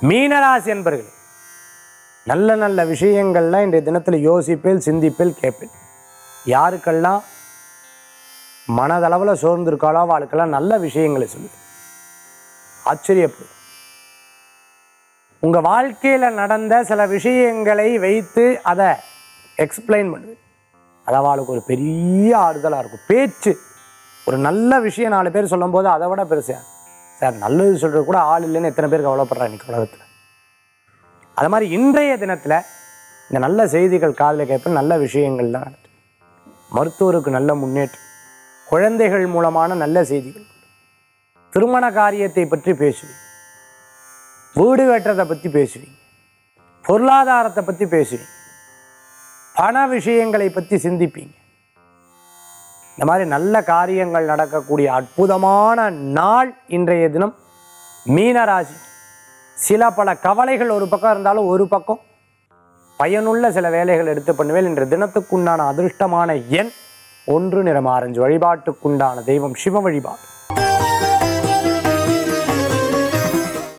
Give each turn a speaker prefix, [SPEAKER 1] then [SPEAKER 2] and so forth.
[SPEAKER 1] மீனராசி என்பர்களே நல்ல நல்ல விஷயங்கள்லாம் இன்றைய தினத்தில் யோசிப்பேல் சிந்திப்பேல் கேட்பேன் யாருக்கெல்லாம் மனதளவில் சோர்ந்திருக்காளோ அவளுக்கெல்லாம் நல்ல விஷயங்களை சொல்லு ஆச்சரியப்படும் உங்கள் வாழ்க்கையில் நடந்த சில விஷயங்களை வைத்து அதை எக்ஸ்பிளைன் பண்ணுவேன் அது அவளுக்கு ஒரு பெரிய ஆறுதலாக இருக்கும் பேச்சு ஒரு நல்ல விஷயம் நாலு பேர் சொல்லும்போது அதை விட பெருசா சார் நல்லது சொல்கிறது கூட ஆள் இல்லைன்னு எத்தனை பேர் கவலைப்படுறா இன்னைக்கு உலகத்தில் அது மாதிரி இன்றைய தினத்தில் இந்த நல்ல செய்திகள் காதில் கேட்பேன் நல்ல விஷயங்கள்லாம் நடக்கும் மருத்துவருக்கு நல்ல முன்னேற்றம் குழந்தைகள் மூலமான நல்ல செய்திகள் திருமண காரியத்தை பற்றி பேசுவீங்க வீடு கட்டுறதை பற்றி பேசுவீங்க பொருளாதாரத்தை பற்றி பேசுவீங்க பண விஷயங்களை பற்றி சிந்திப்பீங்க இந்த மாதிரி நல்ல காரியங்கள் நடக்கக்கூடிய அற்புதமான நாள் இன்றைய தினம் மீனராசி சில பல கவலைகள் ஒரு பக்கம் இருந்தாலும் ஒரு பக்கம் பயனுள்ள சில வேலைகள் எடுத்து பண்ணுவேன் இன்று தினத்துக்குண்டான அதிர்ஷ்டமான எண் ஒன்று நிறம் ஆரஞ்சு வழிபாட்டுக்குண்டான தெய்வம் சிவ வழிபாடு